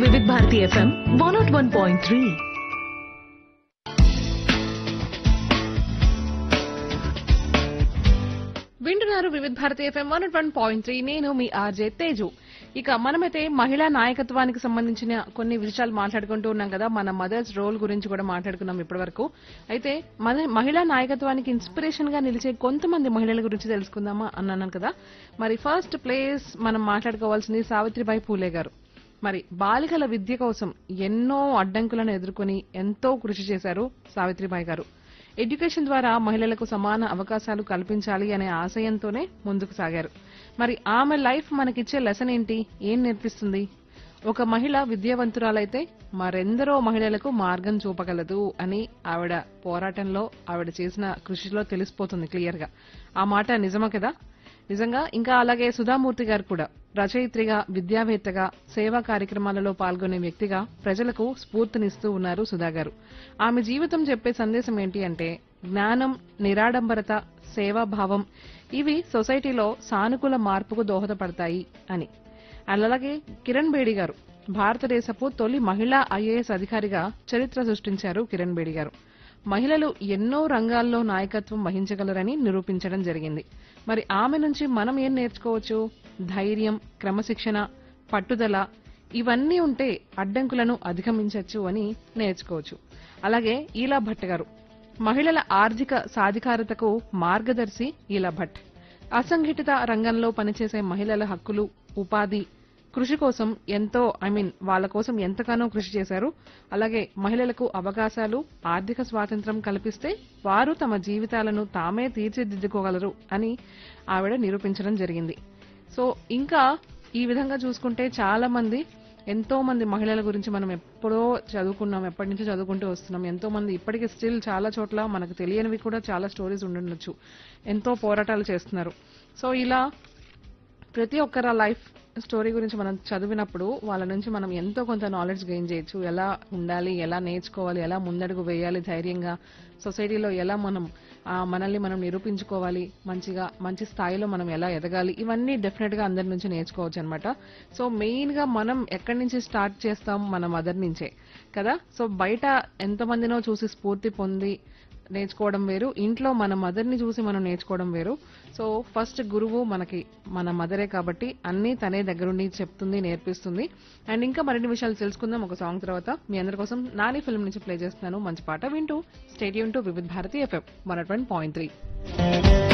వివిధ Bharati FM one naught one point three వింటున్నారు Vividh Bharati FM one one point three నేను మీ ఆర్జే తేజు ఇక మనమైతే మహిళా నాయకత్వానికి సంబంధించిన కొన్ని విషయాలు మాట్లాడుకుంటూ ఉన్నాం కదా మన మదర్స్ రోల్ గురించి కూడా మాట్లాడుకున్నాం ఇప్పటి వరకు అయితే మన మహిళా నాయకత్వానికి ఇన్స్పిరేషన్ గా నిలిచే కొంతమంది మహిళల గురించి తెలుసుకుందామా అన్నాను కదా మరి ఫస్ట్ ప్లేస్ మనం మాట్లాడుకోవాల్సింది సావిత్రిబాయి పూలే గారు మరి బాలికల విద్య కోసం ఎన్నో అడ్డంకులను ఎదుర్కొని ఎంతో కృషి చేశారు సావిత్రిబాయి గారు ఎడ్యుకేషన్ ద్వారా మహిళలకు సమాన అవకాశాలు కల్పించాలి అనే ఆశయంతోనే ముందుకు సాగారు మరి ఆమె లైఫ్ మనకిచ్చే లెసన్ ఏంటి ఏం నేర్పిస్తుంది ఒక మహిళ విద్యావంతురాలైతే మరెందరో మహిళలకు మార్గం చూపగలదు అని ఆవిడ పోరాటంలో ఆవిడ చేసిన కృషిలో తెలిసిపోతుంది క్లియర్ గా ఆ మాట నిజమా కదా నిజంగా ఇంకా అలాగే సుధామూర్తి గారు కూడా రచయిత్రిగా విద్యావేత్తగా సేవా కార్యక్రమాలలో పాల్గొనే వ్యక్తిగా ప్రజలకు స్ఫూర్తినిస్తూ ఉన్నారు సుధా గారు ఆమె జీవితం చెప్పే సందేశం ఏంటి అంటే జ్ఞానం నిరాడంబరత సేవాభావం ఇవి సొసైటీలో సానుకూల మార్పుకు దోహదపడతాయి అని అలాగే కిరణ్ బేడి గారు భారతదేశపు తొలి మహిళా ఐఏఎస్ అధికారిగా చరిత్ర సృష్టించారు కిరణ్ బేడి గారు మహిళలు ఎన్నో రంగాల్లో నాయకత్వం వహించగలరని నిరూపించడం జరిగింది మరి ఆమె నుంచి మనం ఏం నేర్చుకోవచ్చు ధైర్యం క్రమశిక్షణ పట్టుదల ఇవన్నీ ఉంటే అడ్డంకులను అధిగమించవచ్చు అని నేర్చుకోవచ్చు అలాగే ఈలా భట్ గారు మహిళల ఆర్థిక సాధికారతకు మార్గదర్శి ఈలా భట్ అసంఘటిత రంగంలో పనిచేసే మహిళల హక్కులు ఉపాధి కృషి కోసం ఎంతో ఐ మీన్ వాళ్ళ కోసం ఎంతగానో కృషి చేశారు అలాగే మహిళలకు అవకాశాలు ఆర్థిక స్వాతంత్రం కల్పిస్తే వారు తమ జీవితాలను తామే తీర్చిదిద్దుకోగలరు అని ఆవిడ నిరూపించడం జరిగింది సో ఇంకా ఈ విధంగా చూసుకుంటే చాలా మంది ఎంతో మంది మహిళల గురించి మనం ఎప్పుడో చదువుకున్నాం ఎప్పటి నుంచో చదువుకుంటూ వస్తున్నాం ఎంతో మంది ఇప్పటికీ స్టిల్ చాలా చోట్ల మనకు తెలియనివి కూడా చాలా స్టోరీస్ ఉండుండొచ్చు ఎంతో పోరాటాలు చేస్తున్నారు సో ఇలా ప్రతి ఒక్కర లైఫ్ స్టోరీ గురించి మనం చదివినప్పుడు వాళ్ళ నుంచి మనం ఎంతో కొంత నాలెడ్జ్ గెయిన్ చేయొచ్చు ఎలా ఉండాలి ఎలా నేర్చుకోవాలి ఎలా ముందడుగు వేయాలి ధైర్యంగా సొసైటీలో ఎలా మనం ఆ, మనల్ని మనం నిరూపించుకోవాలి మంచిగా మంచి స్థాయిలో మనం ఎలా ఎదగాలి ఇవన్నీ డెఫినెట్ గా అందరి నుంచి నేర్చుకోవచ్చు అనమాట సో మెయిన్ గా మనం ఎక్కడి నుంచి స్టార్ట్ చేస్తాం మన మదర్ నుంచే కదా సో బయట ఎంతమందినో చూసి స్ఫూర్తి పొంది నేర్చుకోవడం వేరు ఇంట్లో మన మదర్ ని చూసి మనం నేర్చుకోవడం వేరు సో ఫస్ట్ గురువు మనకి మన మదరే కాబట్టి అన్ని తనే దగ్గరుండి చెప్తుంది నేర్పిస్తుంది అండ్ ఇంకా మరిన్ని విషయాలు తెలుసుకుందాం ఒక సాంగ్ తర్వాత మీ అందరి కోసం నాని ఫిల్మ్ నుంచి ప్లే చేస్తున్నాను మంచి పాట వింటూ stadium to Vividh Bharati FM one point three